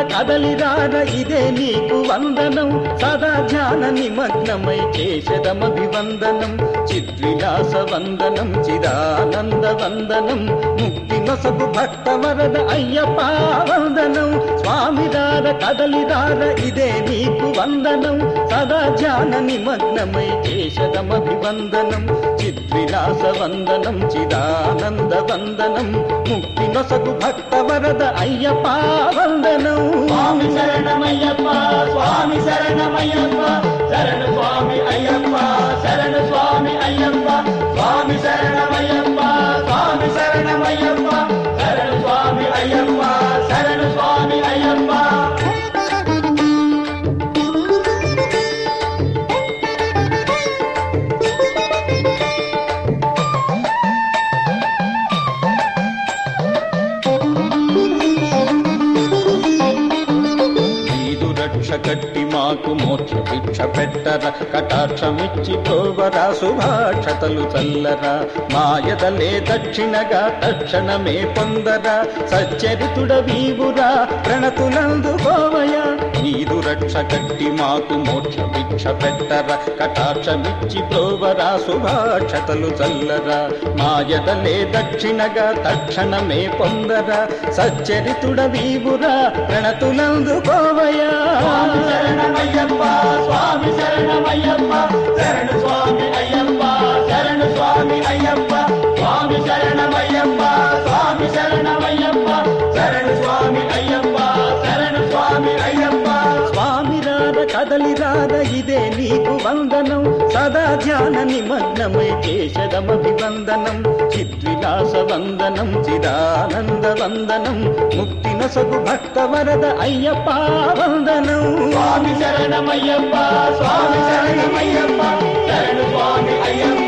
కదలిరార ఇదే నీకు వందనం సదా ధ్యాన నిమగ్నమై చేసదమభివందనం చిద్విలాస వందనం చిదానంద వందనం ముక్తి నొసగు భక్త వరద అయ్యప్ప వందనం స్వామిదార కదలిరార ఇదే నీకు వందనం సదా ధ్యాన నిమగ్నమై చేసదమభివందనం చిద్విలాస వందనం చిదానంద వందనం ముక్తి నొసగు భక్త వరద అయ్యప్ప వందనం స్వామి శరణమయ్యప్ప స్వామి శరణమయ్యప్ప శరణ స్వామి అయ్యప్ప శరణ స్వామి అయ్యప్ప స్వామి శరణమయ్యప్ప స్వామి శరణమయ్యప్ప శరణ స్వామి అయ్యప్ప శరణ స్వామి అయ్యప్ప నీదు రక్ష కట్టి మాకు మోక్ష భిక్ష పెట్టర కటాక్షమిచ్చి ప్రోవరా శుభాక్షతలు చల్లరా మాయదలే దక్షిణగా తక్షణమే పొందరా సచ్చరితుడ వీవురా ప్రణతులందుకోవయ నీదు రక్ష కట్టి మాకు మోక్ష భిక్ష పెట్టర కటాక్షమిచ్చి ప్రోవరా శుభాక్షతలు చల్లరా మాయదలే దక్షిణగా తక్షణమే పొందరా సచ్చరితుడ వీవురా ప్రణతులందుకోవయా స్వామి శరణమయ్యప్ప స్వామి శరణమయ్యప్ప శరణ స్వామి అయ్యప్ప శరణ స్వామి అయ్యప్ప స్వామి శరణమయ్యప్ప స్వామి శరణమయ్యప్ప శరణ స్వామి అయ్యప్ప శరణ స్వామి అయ్యప్ప స్వామిరార కదలిరార ఇదే నీకు వందనం సదా ధ్యాన నిమగ్నమై చేసదమభివందనం చిద్విలాస వందనం చిదానంద వందనం ముక్తి నొసగు భక్త వరద అయ్యప్ప వందనం స్వామి శరణమయ్యప్ప స్వామి శరణమయ్యప్ప శరణ స్వామి అయ్యప్ప